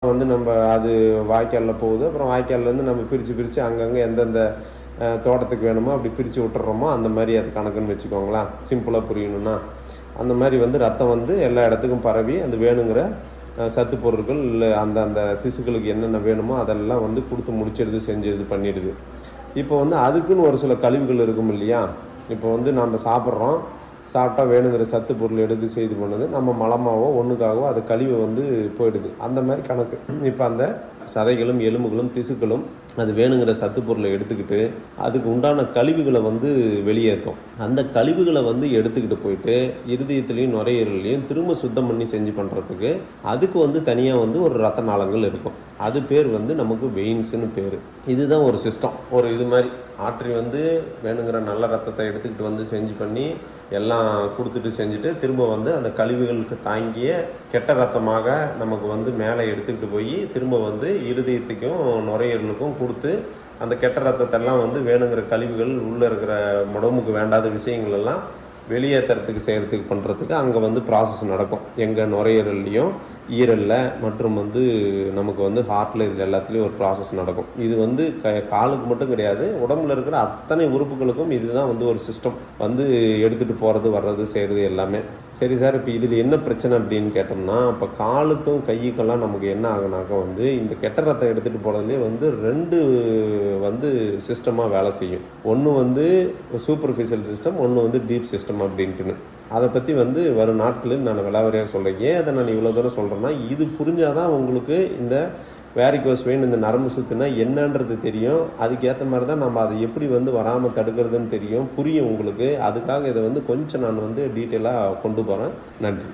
வந்து நம்ம அது வாய்க்காலில் போகுது அப்புறம் வாய்க்கால்லேருந்து நம்ம பிரித்து பிரித்து அங்கங்கே எந்தெந்த அஹ், தோட்டத்துக்கு வேணுமோ அப்படி பிரித்து விட்டுறோமோ அந்த மாதிரி அது கணக்குன்னு வச்சுக்கோங்களேன் சிம்பிளாக புரியணும்னா அந்த மாதிரி வந்து ரத்தம் வந்து எல்லா இடத்துக்கும் பரவி அந்த வேணுங்கிற அஹ், சத்து பொருட்கள் இல்லை அந்த அந்த திசுக்களுக்கு என்னென்ன வேணுமோ அதெல்லாம் வந்து கொடுத்து முடிச்சிடுது செஞ்சிடுது பண்ணிடுது இப்போ வந்து அதுக்குன்னு ஒரு சில கழிவுகள் இருக்கும் இல்லையா இப்போ வந்து நம்ம சாப்பிட்றோம் சாப்பிட்டா வேணுங்கிற சத்து பொருள் எடுத்து செய்து பண்ணுது நம்ம மலமாவோ ஒன்றுக்காகவோ அது கழிவு வந்து போயிடுது அந்த மாதிரி கணக்கு இப்போ அந்த சதைகளும் எலும்புகளும் திசுக்களும் அது வேணுங்கிற சத்து பொருளை எடுத்துக்கிட்டு அதுக்கு உண்டான கழிவுகளை வந்து வெளியேற்றும் அந்த கழிவுகளை வந்து எடுத்துக்கிட்டு போயிட்டு இருதயத்துலேயும் நுரையீரலையும் திரும்ப சுத்தம் பண்ணி செஞ்சு பண்ணுறதுக்கு அதுக்கு வந்து தனியாக வந்து ஒரு ரத்த நாளங்கள் இருக்கும் அது பேர் வந்து நமக்கு வெயின்ஸ்னு பேர் இதுதான் ஒரு சிஸ்டம் ஒரு இது மாதிரி ஆற்றி வந்து வேணுங்கிற நல்ல ரத்தத்தை எடுத்துக்கிட்டு வந்து செஞ்சு பண்ணி எல்லாம் கொடுத்துட்டு செஞ்சுட்டு திரும்ப வந்து அந்த கழிவுகளுக்கு தாங்கிய கெட்ட ரத்தமாக நமக்கு வந்து மேலே எடுத்துக்கிட்டு போய் திரும்ப வந்து இருதயத்துக்கும் நுரையீரலுக்கும் கொடுத்து அந்த கெட்ட ரத்தத்தெல்லாம் வந்து வேணுங்கிற கழிவுகள் உள்ளே இருக்கிற உடம்புக்கு வேண்டாத விஷயங்கள் எல்லாம் வெளியேற்றுறதுக்கு செய்கிறதுக்கு பண்ணுறதுக்கு அங்கே வந்து ப்ராசஸ் நடக்கும் எங்கள் நுரையீரல்லையும் ஈரலில் மற்றும் வந்து நமக்கு வந்து ஹார்ட்டில் இதில் எல்லாத்துலேயும் ஒரு ப்ராசஸ் நடக்கும் இது வந்து க காலுக்கு மட்டும் கிடையாது உடம்புல இருக்கிற அத்தனை உறுப்புகளுக்கும் இதுதான் வந்து ஒரு சிஸ்டம் வந்து எடுத்துகிட்டு போகிறது வர்றது செய்கிறது எல்லாமே சரி சார் இப்போ இதில் என்ன பிரச்சனை அப்படின்னு கேட்டோம்னா இப்போ காலுக்கும் கையுக்கெல்லாம் நமக்கு என்ன ஆகுனாக்கா வந்து இந்த கெட்ட ரத்தம் எடுத்துகிட்டு போகிறதுலேயே வந்து ரெண்டு வந்து சிஸ்டமாக வேலை செய்யும் ஒன்று வந்து சூப்பர்ஃபிஷியல் சிஸ்டம் ஒன்று வந்து டீப் சிஸ்டம் அப்படின்ட்டுன்னு அதை பற்றி வந்து வரும் நாட்களில் நான் விளாவரியாக சொல்கிறேன் ஏன் அதை நான் இவ்வளோ தூரம் சொல்கிறேன்னா இது புரிஞ்சாதான் உங்களுக்கு இந்த வேரிகோஸ் வெயின் இந்த நரம்பு சுத்துனா என்னன்றது தெரியும் அதுக்கேற்ற மாதிரி தான் நம்ம அதை எப்படி வந்து வராமல் தடுக்கிறதுன்னு தெரியும் புரியும் உங்களுக்கு அதுக்காக இதை வந்து கொஞ்சம் நான் வந்து டீட்டெயிலாக கொண்டு போகிறேன் நன்றி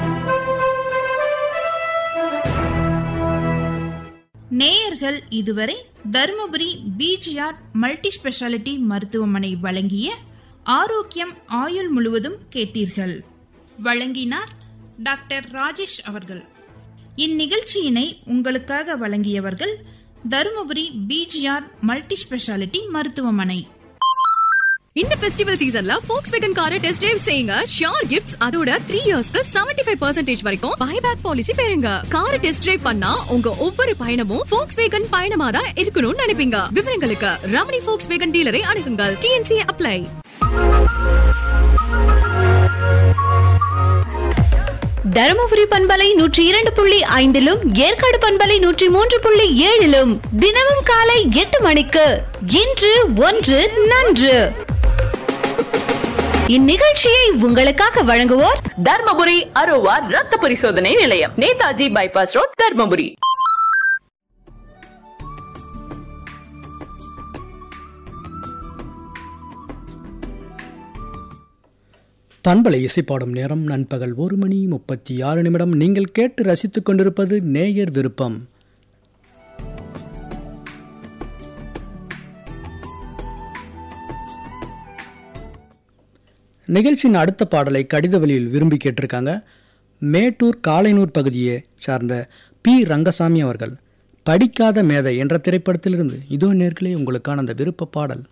நேயர்கள் இதுவரை தருமபுரி பிஜிஆர் மல்டி ஸ்பெஷாலிட்டி மருத்துவமனை வழங்கிய ஆரோக்கியம் ஆயுள் முழுவதும் கேட்டீர்கள் வழங்கினார் டாக்டர் ராஜேஷ் அவர்கள் இந்நிகழ்ச்சியினை உங்களுக்காக வழங்கியவர்கள் தருமபுரி பிஜிஆர் மல்டி ஸ்பெஷாலிட்டி மருத்துவமனை இந்த ஃபெஸ்டிவல் சீசன்ல ஃபோக்ஸ் வேகன் காரை டெஸ்ட் டிரைவ் செய்யுங்க ஷியோர் கிஃப்ட்ஸ் அதோட த்ரீ இயர்ஸ்க்கு செவன்டி ஃபைவ் பர்சன்டேஜ் வரைக்கும் பைபேக் பாலிசி பெறுங்க காரை டெஸ்ட் டிரைவ் பண்ணா உங்க ஒவ்வொரு பயணமும் ஃபோக்ஸ் வேகன் பயணமா தான் இருக்கணும்னு நினைப்பீங்க விவரங்களுக்கு ரமணி ஃபோக்ஸ் வேகன் டீலரை அணுகுங்கள் டிஎன்சி அப்ளை தருமபுரி பண்பலை நூற்றி இரண்டு புள்ளி ஐந்திலும் ஏற்காடு பண்பலை நூற்றி மூன்று புள்ளி ஏழிலும் தினமும் காலை எட்டு மணிக்கு இன்று ஒன்று நன்று இந்நிகழ்ச்சியை உங்களுக்காக வழங்குவோர் தர்மபுரி அரோவா ரத்த பரிசோதனை நிலையம் நேதாஜி பைபாஸ் ரோட் தர்மபுரி பண்பலை இசைப்பாடும் நேரம் நண்பகல் ஒரு மணி முப்பத்தி ஆறு நிமிடம் நீங்கள் கேட்டு ரசித்துக் கொண்டிருப்பது நேயர் விருப்பம் நிகழ்ச்சியின் அடுத்த பாடலை கடித வழியில் விரும்பி கேட்டிருக்காங்க மேட்டூர் காலைனூர் பகுதியை சார்ந்த பி ரங்கசாமி அவர்கள் படிக்காத மேதை என்ற திரைப்படத்திலிருந்து இதோ நேர்களே உங்களுக்கான அந்த விருப்ப பாடல்